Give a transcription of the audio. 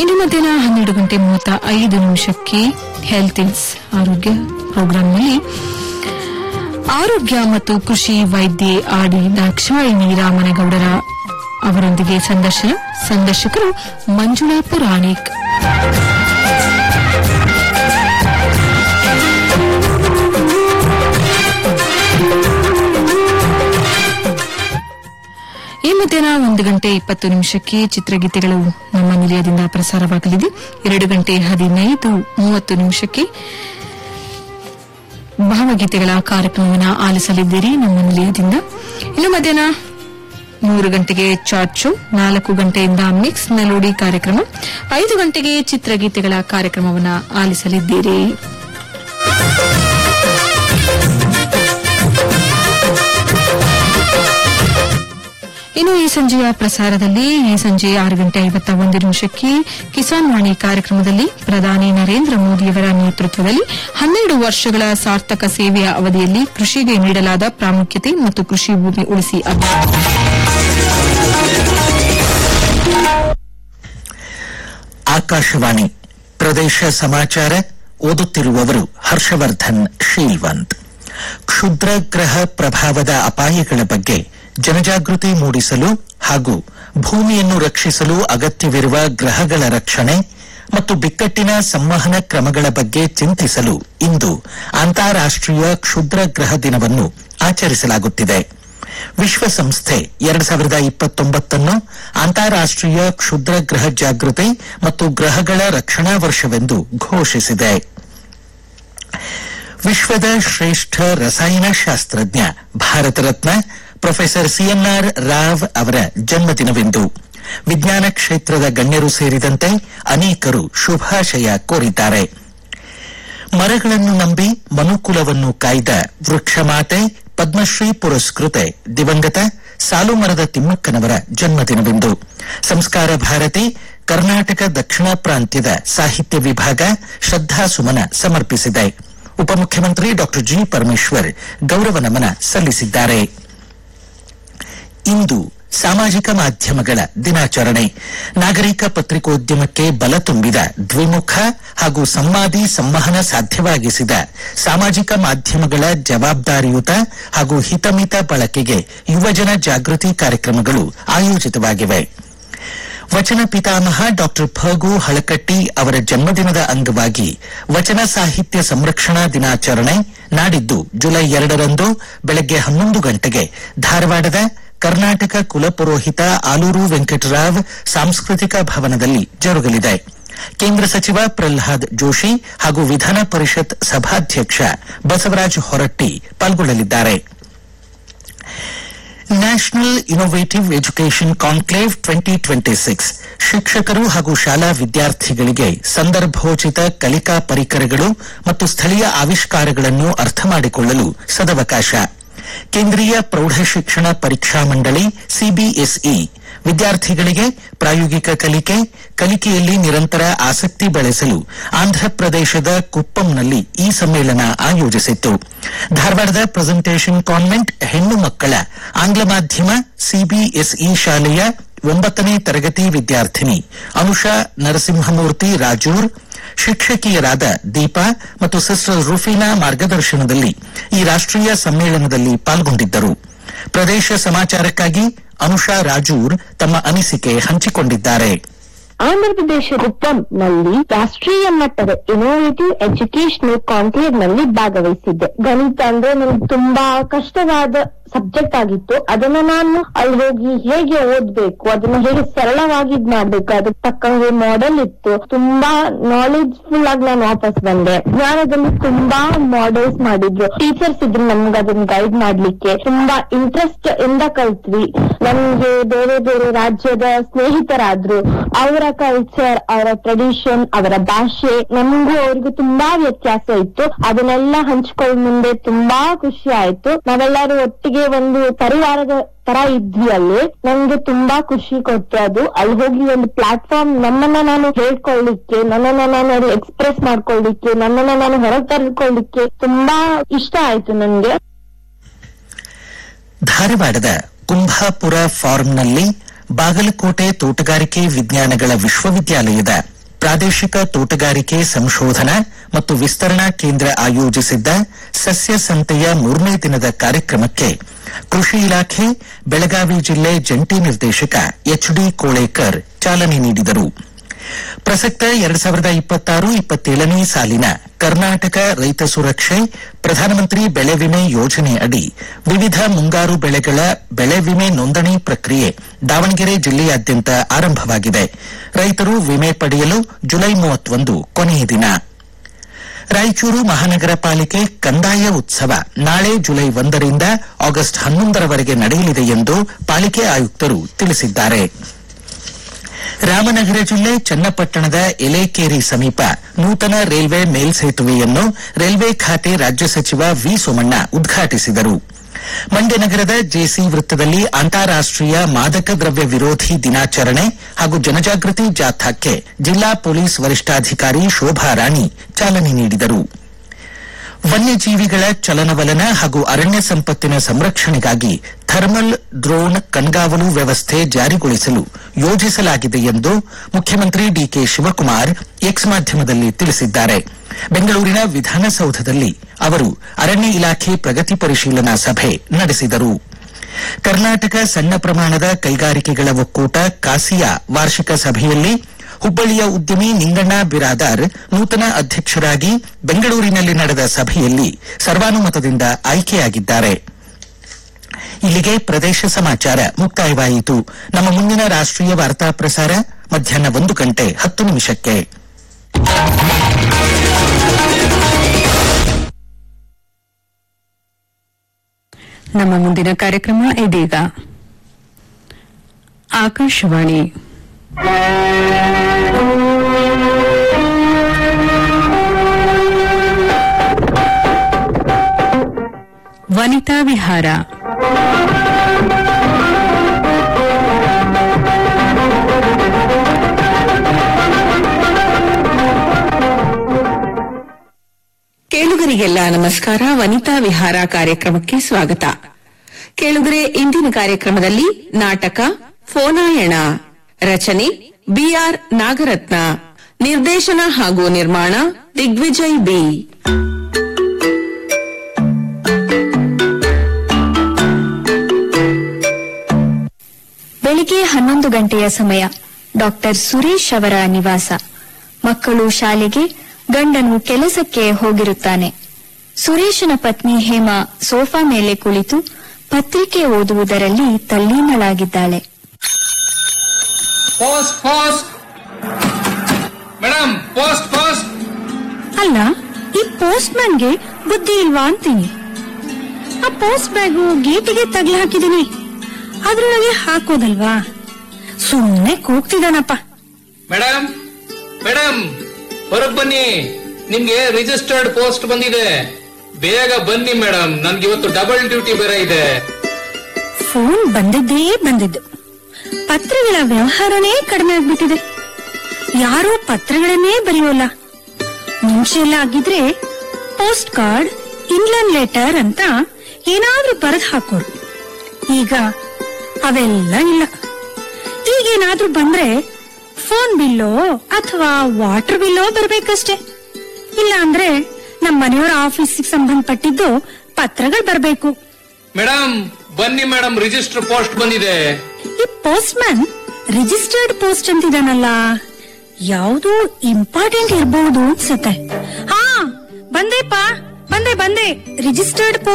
ಇನ್ನು ಮಧ್ಯಾಹ್ನ ಹನ್ನೆರಡು ಗಂಟೆ ಮೂವತ್ತ ಐದು ನಿಮಿಷಕ್ಕೆ ಹೆಲ್ತ್ ಇನ್ಸ್ ಆರೋಗ್ಯ ಪ್ರೋಗ್ರಾಂನಲ್ಲಿ ಆರೋಗ್ಯ ಮತ್ತು ಕೃಷಿ ವೈದ್ಯೆ ಆಡಿ ದಾಕ್ಷಾಯಿಣಿ ರಾಮನಗೌಡರ ಅವರೊಂದಿಗೆ ಸಂದರ್ಶನ ಸಂದರ್ಶಕರು ಮಂಜುಳಾ ಪುರಾಣಿಕ್ ಈ ಮಧ್ಯಾಹ್ನ ಒಂದು ಗಂಟೆ ಇಪ್ಪತ್ತು ನಿಮಿಷಕ್ಕೆ ಚಿತ್ರಗೀತೆಗಳು ನಮ್ಮ ನಿಲಯದಿಂದ ಪ್ರಸಾರವಾಗಲಿದೆ ಎರಡು ಗಂಟೆ ಹದಿನೈದು ಮೂವತ್ತು ನಿಮಿಷಕ್ಕೆ ಭಾವಗೀತೆಗಳ ಕಾರ್ಯಕ್ರಮವನ್ನು ಆಲಿಸಲಿದ್ದೀರಿ ನಮ್ಮ ನಿಲಯದಿಂದ ಇನ್ನು ಮಧ್ಯಾಹ್ನ ಮೂರು ಗಂಟೆಗೆ ಚಾರ್ಚು ನಾಲ್ಕು ಗಂಟೆಯಿಂದ ಮಿಕ್ಸ್ ಮೆಲೋಡಿ ಕಾರ್ಯಕ್ರಮ ಐದು ಗಂಟೆಗೆ ಚಿತ್ರಗೀತೆಗಳ ಕಾರ್ಯಕ್ರಮವನ್ನು ಆಲಿಸಲಿದ್ದೀರಿ ಇನ್ನು ಈ ಸಂಜೆಯ ಪ್ರಸಾರದಲ್ಲಿ ಈ ಸಂಜೆ ಆರು ಗಂಟೆ ಐವತ್ತ ಒಂದು ನಿಮಿಷಕ್ಕೆ ಕಿಸಾನ್ ವಾಣಿ ಕಾರ್ಯಕ್ರಮದಲ್ಲಿ ಪ್ರಧಾನಿ ನರೇಂದ್ರ ಮೋದಿಯವರ ನೇತೃತ್ವದಲ್ಲಿ ಹನ್ನೆರಡು ವರ್ಷಗಳ ಸಾರ್ಥಕ ಸೇವೆಯ ಅವಧಿಯಲ್ಲಿ ಕೃಷಿಗೆ ನೀಡಲಾದ ಪ್ರಾಮುಖ್ಯತೆ ಮತ್ತು ಕೃಷಿ ಭೂಮಿ ಉಳಿಸಿ ಅಭಿಯಾನ ಆಕಾಶವಾಣಿ ಪ್ರದೇಶ ಸಮಾಚಾರ ಓದುತ್ತಿರುವವರು ಹರ್ಷವರ್ಧನ್ ಶೀಲ್ವಂತ್ ಕ್ಷುದ್ರ ಗ್ರಹ ಪ್ರಭಾವದ ಅಪಾಯಗಳ ಬಗ್ಗೆ ಜನಜಾಗೃತಿ ಮೂಡಿಸಲು ಹಾಗೂ ಭೂಮಿಯನ್ನು ರಕ್ಷಿಸಲು ಅಗತ್ಯವಿರುವ ಗ್ರಹಗಳ ರಕ್ಷಣೆ ಮತ್ತು ಬಿಕ್ಕಟ್ಟಿನ ಸಂವಹನ ಕ್ರಮಗಳ ಬಗ್ಗೆ ಚಿಂತಿಸಲು ಇಂದು ಅಂತಾರಾಷ್ಟೀಯ ಕ್ಷುದ್ರ ಗ್ರಹ ದಿನವನ್ನು ಆಚರಿಸಲಾಗುತ್ತಿದೆ ವಿಶ್ವಸಂಸ್ಥೆ ಎರಡು ಸಾವಿರದ ಇಪ್ಪತ್ತೊಂಬತ್ತನ್ನು ಅಂತಾರಾಷ್ಟೀಯ ಕ್ಷುದ್ರ ಗ್ರಹ ಜಾಗೃತಿ ಮತ್ತು ಗ್ರಹಗಳ ರಕ್ಷಣಾ ವರ್ಷವೆಂದು ಘೋಷಿಸಿದೆ ವಿಶ್ವದ ಶ್ರೇಷ್ಠ ರಸಾಯನಶಾಸ್ತ್ರಜ್ಞ ಭಾರತ ರತ್ನ ಪ್ರೊಫೆಸರ್ ಸಿಎನ್ಆರ್ ರಾವ್ ಅವರ ಜನ್ಮದಿನವೆಂದು ವಿಜ್ಞಾನ ಕ್ಷೇತ್ರದ ಗಣ್ಯರು ಸೇರಿದಂತೆ ಅನೇಕರು ಶುಭಾಶಯ ಕೋರಿದ್ದಾರೆ ಮರಗಳನ್ನು ನಂಬಿ ಮನುಕುಲವನ್ನು ಕಾಯ್ದ ವೃಕ್ಷಮಾತೆ ಪದ್ಮಶ್ರೀ ಪುರಸ್ಕೃತೆ ದಿವಂಗತ ಸಾಲುಮರದ ತಿಮ್ಮಕ್ಕನವರ ಜನ್ಮದಿನವೆಂದು ಸಂಸ್ಕಾರ ಭಾರತಿ ಕರ್ನಾಟಕ ದಕ್ಷಿಣ ಪ್ರಾಂತ್ಯದ ಸಾಹಿತ್ಯ ವಿಭಾಗ ಶ್ರದ್ಧಾಸುಮನ ಸಮರ್ಪಿಸಿದೆ ಉಪಮುಖ್ಯಮಂತ್ರಿ ಡಾ ಜಿ ಪರಮೇಶ್ವರ್ ಗೌರವ ನಮನ ಸಲ್ಲಿಸಿದ್ದಾರೆ ಇಂದು ಸಾಮಾಜಿಕ ಮಾಧ್ಯಮಗಳ ದಿನಾಚರಣೆ ನಾಗರಿಕ ಪತ್ರಿಕೋದ್ಯಮಕ್ಕೆ ಬಲ ತುಂಬಿದ ದ್ವಿಮುಖ ಹಾಗೂ ಸಂವಾದಿ ಸಂವಹನ ಸಾಧ್ಯವಾಗಿಸಿದ ಸಾಮಾಜಿಕ ಮಾಧ್ಯಮಗಳ ಜವಾಬ್ದಾರಿಯುತ ಹಾಗೂ ಹಿತಮಿತ ಬಳಕೆಗೆ ಯುವಜನ ಜಾಗೃತಿ ಕಾರ್ಯಕ್ರಮಗಳು ಆಯೋಜಿತವಾಗಿವೆ ವಚನ ಪಿತಾಮಹ ಡಾಕ್ಟರ್ ಫಗು ಹಳಕಟ್ಟಿ ಅವರ ಜನ್ಮದಿನದ ಅಂಗವಾಗಿ ವಚನ ಸಾಹಿತ್ಯ ಸಂರಕ್ಷಣಾ ದಿನಾಚರಣೆ ನಾಡಿದ್ದು ಜುಲೈ ಎರಡರಂದು ಬೆಳಗ್ಗೆ ಹನ್ನೊಂದು ಗಂಟೆಗೆ ಧಾರವಾಡದ ಕರ್ನಾಟಕ ಕುಲಪುರೋಹಿತ ಆಲೂರು ವೆಂಕಟರಾವ್ ಸಾಂಸ್ಕೃತಿಕ ಭವನದಲ್ಲಿ ಜರುಗಲಿದೆ ಕೇಂದ್ರ ಸಚಿವ ಪ್ರಹ್ಲಾದ್ ಜೋಶಿ ಹಾಗೂ ವಿಧಾನ ಪರಿಷತ್ ಸಭಾಧ್ಯಕ್ಷ ಬಸವರಾಜ ಹೊರಟ್ಟಿ ಪಾಲ್ಗೊಳ್ಳಲಿದ್ದಾರೆ national innovative education conclave twenty twenty six ಶಿಕ್ಷಕರು ಹಾಗೂ ಶಾಲಾ ವಿದ್ಯಾರ್ಥಿಗಳಿಗೆ ಸಂದರ್ಭೋಚಿತ ಕಲಿಕಾ ಪರಿಕರಗಳು ಮತ್ತು ಸ್ಥಳೀಯ ಆವಿಷ್ಕಾರಗಳನ್ನು ಅರ್ಥ ಮಾಡಿಕೊಳ್ಳಲು ಸದವಕಾಶ ಕೇಂದ್ರೀಯ ಪ್ರೌಢಶಿಕ್ಷಣ ಪರೀಕ್ಷಾ ಮಂಡಳಿ ಸಿಬಿಎಸ್ಇ ವಿದ್ಯಾರ್ಥಿಗಳಿಗೆ ಪ್ರಾಯೋಗಿಕ ಕಲಿಕೆ ಕಲಿಕೆಯಲ್ಲಿ ನಿರಂತರ ಆಸಕ್ತಿ ಬೆಳೆಸಲು ಆಂಧ್ರಪ್ರದೇಶದ ಕುಪ್ಪಂನಲ್ಲಿ ಈ ಸಮ್ಮೇಳನ ಆಯೋಜಿಸಿತ್ತು ಧಾರವಾಡದ ಪ್ರೆಸೆಂಟೇಷನ್ ಕಾನ್ವೆಂಟ್ ಹೆಣ್ಣು ಮಕ್ಕಳ ಆಂಗ್ಲ ಮಾಧ್ಯಮ ಸಿಬಿಎಸ್ಇ ಶಾಲೆಯ ಒಂಬತ್ತನೇ ತರಗತಿ ವಿದ್ಯಾರ್ಥಿನಿ ಅನುಷಾ ನರಸಿಂಹಮೂರ್ತಿ ರಾಜೂರ್ ಶಿಕ್ಷಕಿಯರಾದ ದೀಪಾ ಮತ್ತು ಸಿಸ್ಟರ್ ರುಫೀನಾ ಮಾರ್ಗದರ್ಶನದಲ್ಲಿ ಈ ರಾಷ್ಟೀಯ ಸಮ್ಮೇಳನದಲ್ಲಿ ಪಾಲ್ಗೊಂಡಿದ್ದರು ಪ್ರದೇಶ ಸಮಾಚಾರಕ್ಕಾಗಿ ಅನುಷಾ ರಾಜೂರ್ ತಮ್ಮ ಅನಿಸಿಕೆ ಹಂಚಿಕೊಂಡಿದ್ದಾರೆ ಆಂಧ್ರಪ್ರದೇಶ ಕುಪ್ಪಂನಲ್ಲಿ ರಾಷ್ಟ್ರೀಯ ಮಟ್ಟದ ಇನೋವೇಟಿವ್ ಎಜುಕೇಶನಲ್ ಕಾನ್ಕ್ಲೇವ್ ನಲ್ಲಿ ಭಾಗವಹಿಸಿದ್ದೆ ಗಣಿತ ಅಂದ್ರೆ ನನಗೆ ತುಂಬಾ ಕಷ್ಟವಾದ ಸಬ್ಜೆಕ್ಟ್ ಆಗಿತ್ತು ಅದನ್ನ ನಾನು ಅಲ್ಲಿ ಹೋಗಿ ಹೇಗೆ ಓದ್ಬೇಕು ಅದನ್ನ ಹೇಗೆ ಸರಳವಾಗಿ ಇದ್ ಮಾಡ್ಬೇಕು ಅದಕ್ಕೆ ತಕ್ಕಂಗೆ ಮಾಡೆಲ್ ಇತ್ತು ತುಂಬಾ ನಾಲೆಜ್ ಫುಲ್ ಆಗಿ ನಾನು ವಾಪಸ್ ಬಂದೆ ಜ್ಞಾನದಲ್ಲಿ ತುಂಬಾ ಮಾಡೆಲ್ಸ್ ಮಾಡಿದ್ರು ಟೀಚರ್ಸ್ ಇದ್ರು ನಮ್ಗೆ ಅದನ್ನ ಗೈಡ್ ಮಾಡ್ಲಿಕ್ಕೆ ತುಂಬಾ ಇಂಟ್ರೆಸ್ಟ್ ಇಂದ ಕಲ್ತ್ವಿ ನಮ್ಗೆ ಬೇರೆ ಬೇರೆ ರಾಜ್ಯದ ಸ್ನೇಹಿತರಾದ್ರು ಅವರ ಕಲ್ಚರ್ ಅವರ ಟ್ರೆಡಿಷನ್ ಅವರ ಭಾಷೆ ನಮಗೂ ಅವ್ರಿಗೂ ತುಂಬಾ ವ್ಯತ್ಯಾಸ ಇತ್ತು ಅದನ್ನೆಲ್ಲ ಹಂಚ್ಕೊಳ್ಳೋ ಮುಂದೆ ತುಂಬಾ ಖುಷಿ ಆಯ್ತು ನಾವೆಲ್ಲರೂ ಒಟ್ಟಿಗೆ ಒಂದು ಪರಿವಾರದ ತರ ಇದ್ವಿ ಅಲ್ಲಿ ನಂಗೆ ತುಂಬಾ ಖುಷಿ ಕೊಟ್ಟು ಅದು ಅಲ್ಲಿ ಹೋಗಿ ಒಂದು ಪ್ಲಾಟ್ಫಾರ್ಮ್ ನನ್ನನ್ನ ನಾನು ಹೇಳ್ಕೊಳ್ಳಿಕ್ಕೆ ನನ್ನನ್ನ ನಾನು ಅಲ್ಲಿ ಎಕ್ಸ್ಪ್ರೆಸ್ ಮಾಡ್ಕೊಳ್ಳಿಕ್ಕೆ ನನ್ನನ್ನ ನಾನು ಹೊರಗೆ ತರ್ಕೊಳ್ಳಿಕ್ಕೆ ತುಂಬಾ ಇಷ್ಟ ಆಯ್ತು ನನ್ಗೆ ಧಾರವಾಡದ ಕುಂಭಾಪುರ ಫಾರ್ಮ್ನಲ್ಲಿ ಬಾಗಲಕೋಟೆ ತೋಟಗಾರಿಕೆ ವಿಜ್ಞಾನಗಳ ವಿಶ್ವವಿದ್ಯಾಲಯದ ಪ್ರಾದೇಶಿಕ ತೋಟಗಾರಿಕೆ ಸಂಶೋಧನಾ ಮತ್ತು ವಿಸ್ತರಣಾ ಕೇಂದ್ರ ಆಯೋಜಿಸಿದ್ದ ಸಸ್ಯ ಸಂತೆಯ ಮೂರನೇ ದಿನದ ಕಾರ್ಯಕ್ರಮಕ್ಕೆ ಕೃಷಿ ಇಲಾಖೆ ಬೆಳಗಾವಿ ಜಿಲ್ಲೆ ಜಂಟಿ ನಿರ್ದೇಶಕ ಎಚ್ಡಿ ಕೋಳೇಕರ್ ಚಾಲನೆ ನೀಡಿದರು ಪ್ರಸಕ್ತ ಎರಡ್ ಸಾವಿರದ ಇಪ್ಪತ್ತಾರು ಇಪ್ಪತ್ತೇಳನೇ ಸಾಲಿನ ಕರ್ನಾಟಕ ರೈತ ಸುರಕ್ಷೆ ಪ್ರಧಾನಮಂತ್ರಿ ಬೆಳೆ ವಿಮೆ ಯೋಜನೆ ಅಡಿ ವಿವಿಧ ಮುಂಗಾರು ಬೆಳೆಗಳ ಬೆಳೆ ವಿಮೆ ನೋಂದಣಿ ಪ್ರಕ್ರಿಯೆ ದಾವಣಗೆರೆ ಜಿಲ್ಲೆಯಾದ್ಯಂತ ಆರಂಭವಾಗಿದೆ ರೈತರು ವಿಮೆ ಪಡೆಯಲು ಜುಲೈ ಮೂವತ್ತೊಂದು ಕೊನೆಯ ದಿನ ರಾಯಚೂರು ಮಹಾನಗರ ಪಾಲಿಕೆ ಕಂದಾಯ ಉತ್ಸವ ನಾಳೆ ಜುಲೈ ಒಂದರಿಂದ ಆಗಸ್ಟ್ ಹನ್ನೊಂದರವರೆಗೆ ನಡೆಯಲಿದೆ ಎಂದು ಪಾಲಿಕೆ ಆಯುಕ್ತರು ತಿಳಿಸಿದ್ದಾರೆ ರಾಮನಗರ ಜಿಲ್ಲೆ ಚನ್ನಪಟ್ಟಣದ ಎಲೆಕೇರಿ ಸಮೀಪ ನೂತನ ರೈಲ್ವೆ ಮೇಲ್ಸೇತುವೆಯನ್ನು ರೈಲ್ವೆ ಖಾತೆ ರಾಜ್ಯ ಸಚಿವ ವಿ ಸೋಮಣ್ಣ ಉದ್ಘಾಟಿಸಿದರು ಮಂಡ್ಯ ನಗರದ ಜೆಸಿ ವೃತ್ತದಲ್ಲಿ ಅಂತಾರಾಷ್ಟೀಯ ಮಾದಕ ದ್ರವ್ಯ ವಿರೋಧಿ ದಿನಾಚರಣೆ ಹಾಗೂ ಜನಜಾಗೃತಿ ಜಾಥಾಕ್ಕೆ ಜಿಲ್ಲಾ ಪೊಲೀಸ್ ವರಿಷ್ಠಾಧಿಕಾರಿ ಶೋಭಾ ರಾಣಿ ಚಾಲನೆ ನೀಡಿದರು ವನ್ಯಜೀವಿಗಳ ಚಲನವಲನ ಹಾಗೂ ಅರಣ್ಯ ಸಂಪತ್ತಿನ ಸಂರಕ್ಷಣೆಗಾಗಿ ಥರ್ಮಲ್ ಡ್ರೋನ್ ಕಣ್ಗಾವಲು ವ್ಯವಸ್ಥೆ ಜಾರಿಗೊಳಿಸಲು ಯೋಜಿಸಲಾಗಿದೆ ಎಂದು ಮುಖ್ಯಮಂತ್ರಿ ಡಿಕೆ ಶಿವಕುಮಾರ್ ಎಕ್ಸ್ ಮಾಧ್ಯಮದಲ್ಲಿ ತಿಳಿಸಿದ್ದಾರೆ ಬೆಂಗಳೂರಿನ ವಿಧಾನಸೌಧದಲ್ಲಿ ಅವರು ಅರಣ್ಯ ಇಲಾಖೆ ಪ್ರಗತಿ ಪರಿಶೀಲನಾ ಸಭೆ ನಡೆಸಿದರು ಕರ್ನಾಟಕ ಸಣ್ಣ ಪ್ರಮಾಣದ ಕೈಗಾರಿಕೆಗಳ ಒಕ್ಕೂಟ ಕಾಸಿಯಾ ವಾರ್ಷಿಕ ಸಭೆಯಲ್ಲಿ ಹುಬ್ಬಳ್ಳಿಯ ಉದ್ಯಮಿ ನಿಂಗಣ್ಣ ಬಿರಾದಾರ್ ನೂತನ ಅಧ್ಯಕ್ಷರಾಗಿ ಬೆಂಗಳೂರಿನಲ್ಲಿ ನಡೆದ ಸಭೆಯಲ್ಲಿ ಸರ್ವಾನುಮತದಿಂದ ಆಯ್ಕೆಯಾಗಿದ್ದಾರೆ ಇಲ್ಲಿಗೆ ಪ್ರದೇಶ ಸಮಾಚಾರ ಮುಕ್ತಾಯವಾಯಿತು ನಮ್ಮ ಮುಂದಿನ ರಾಷ್ಟ್ರೀಯ ವಾರ್ತಾ ಪ್ರಸಾರ ಮಧ್ಯಾಹ್ನ ಒಂದು ಗಂಟೆ ಹತ್ತು ನಿಮಿಷಕ್ಕೆ ನಮ್ಮ ಮುಂದಿನ ಕಾರ್ಯಕ್ರಮ ಇದೀಗ ಆಕಾಶವಾಣಿ ವನಿತಾ ವಿಹಾರ ಕೇಳುಗರಿಗೆಲ್ಲ ನಮಸ್ಕಾರ ವನಿತಾ ವಿಹಾರ ಕಾರ್ಯಕ್ರಮಕ್ಕೆ ಸ್ವಾಗತ ಕೇಳುಗರೆ ಇಂದಿನ ಕಾರ್ಯಕ್ರಮದಲ್ಲಿ ನಾಟಕ ಫೋನಾಯಣ ರಚನೆ ಬಿಆರ್ ನಾಗರತ್ನ ನಿರ್ದೇಶನ ಹಾಗೂ ನಿರ್ಮಾಣ ದಿಗ್ವಿಜಯ್ ಬಿ ಬೆಳಿಗ್ಗೆ ಹನ್ನೊಂದು ಗಂಟೆಯ ಸಮಯ ಡಾಕ್ಟರ್ ಸುರೇಶ್ ಅವರ ನಿವಾಸ ಮಕ್ಕಳು ಶಾಲೆಗೆ ಗಂಡನು ಕೆಲಸಕ್ಕೆ ಹೋಗಿರುತ್ತಾನೆ ಸುರೇಶನ ಪತ್ನಿ ಹೇಮಾ ಸೋಫಾ ಮೇಲೆ ಕುಳಿತು ಪತ್ರಿಕೆ ಓದುವುದರಲ್ಲಿ ತಲ್ಲೀನಳಾಗಿದ್ದಾಳೆ post post madam post post ಅಲ್ಲ ಈ ಪೋಸ್ಟ್ ಮ್ಯಾನ್ಗೆ ಬುದ್ಧಿ ಇಲ್ವಾ ಅಂತೀನಿ ಆ ಪೋಸ್ಟ್ ಬ್ಯಾಗು ಗೇಟಿಗೆ ತಗ್ಲಿ ಹಾಕಿದೀನಿ ಅದ್ರೊಳಗೆ ಹಾಕೋದಲ್ವಾ ಸುಮ್ಮನೆ ಕೂಗ್ತಿದಾನಪ್ಪ ಮೇಡಮ್ ಮೇಡಮ್ ಹೊರಗ್ ಬನ್ನಿ ನಿಮ್ಗೆ ರಿಜಿಸ್ಟರ್ಡ್ ಪೋಸ್ಟ್ ಬಂದಿದೆ ಬೇಗ ಬನ್ನಿ ಮೇಡಮ್ ನನ್ಗೆ ಇವತ್ತು ಡಬಲ್ ಡ್ಯೂಟಿ ಬೇರೆ ಇದೆ ಫೋನ್ ಬಂದಿದ್ದೇ ಬಂದಿದ್ದು ಪತ್ರಗಳ ವ್ಯವಹಾರನೇ ಕಡಿಮೆ ಆಗ್ಬಿಟ್ಟಿದೆ ಯಾರೂ ಪತ್ರಗಳನ್ನೇ ಬರೆಯೋಲ್ಲ ಮುಂಚೆ ಎಲ್ಲ ಆಗಿದ್ರೆ ಪೋಸ್ಟ್ ಕಾರ್ಡ್ ಇನ್ಲ್ಯಾಂಡ್ ಲೆಟರ್ ಅಂತ ಏನಾದ್ರೂ ಬರೆದು ಹಾಕೋರು ಈಗ ಅವೆಲ್ಲ ಇಲ್ಲ ಈಗೇನಾದ್ರೂ ಬಂದ್ರೆ ಫೋನ್ ಬಿಲ್ಲೋ ಅಥವಾ ವಾಟರ್ ಬಿಲ್ಲೋ ಬರ್ಬೇಕಷ್ಟೇ ಇಲ್ಲ ಅಂದ್ರೆ ನಮ್ಮ ಮನೆಯವರ ಆಫೀಸಿಗೆ ಸಂಬಂಧಪಟ್ಟಿದ್ದು ಪತ್ರಗಳು ಬರ್ಬೇಕು ಮೇಡಮ್ ಬನ್ನಿ ಮೇಡಮ್ ರಿಜಿಸ್ಟರ್ ಪೋಸ್ಟ್ ಬಂದಿದೆ ಈ ಪೋಸ್ಟ್ ಮ್ಯಾನ್ ರಿಜಿಸ್ಟರ್ಡ್ ಪೋಸ್ಟ್ ಅಂತಿದಾನಲ್ಲ ಯಾವುದು ಇಂಪಾರ್ಟೆಂಟ್ ಇರಬಹುದು ಅನ್ಸುತ್ತೆ ಹಾ ಬಂದೆಪ್ಪ ಬಂದೆ ಬಂದೆ ರಿಜಿಸ್ಟರ್ಡ್